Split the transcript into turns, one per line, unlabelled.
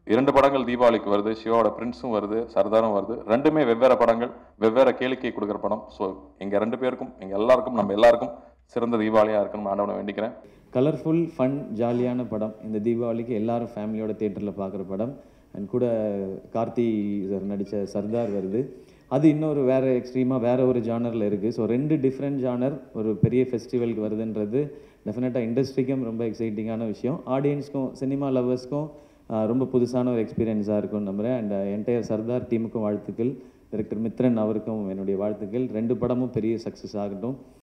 இரண்டு படங்கள் தீபாவளிக்கு வருது சிவாவோட பிரின்ஸும் வருது சர்தாரும் வருது ரெண்டுமே வெவ்வேறு படங்கள் வெவ்வேறு கேளிக்கை கொடுக்குற படம் ஸோ எங்கள் ரெண்டு பேருக்கும் எங்கள் எல்லாருக்கும் நம்ம எல்லாருக்கும் சிறந்த தீபாவளியாக இருக்கணும்னு ஆண்டவனை வேண்டிக்கிறேன்
கலர்ஃபுல் ஃபன் ஜாலியான படம் இந்த தீபாவளிக்கு எல்லாரும் ஃபேமிலியோட தேட்டரில் பார்க்குற படம் அண்ட் கூட கார்த்தி சார் நடித்த சர்தார் வருது அது இன்னொரு வேறு எக்ஸ்ட்ரீமாக வேறு ஒரு ஜானரில் இருக்குது ஸோ ரெண்டு டிஃப்ரெண்ட் ஜானர் ஒரு பெரிய ஃபெஸ்டிவலுக்கு வருதுன்றது டெஃபினட்டாக இண்டஸ்ட்ரிக்கும் ரொம்ப எக்ஸைட்டிங்கான விஷயம் ஆடியன்ஸ்க்கும் சினிமா லவர்ஸ்க்கும் ரொம்ப புதுசான ஒரு எக்ஸ்பீரியன்ஸாக இருக்கும்னு நம்புகிறேன் அண்ட் என்டையர் சர்தார் டீமுக்கும் வாழ்த்துக்கள் டைரக்டர் மித்ரன் அவருக்கும் என்னுடைய வாழ்த்துக்கள் ரெண்டு படமும் பெரிய சக்ஸஸ் ஆகட்டும்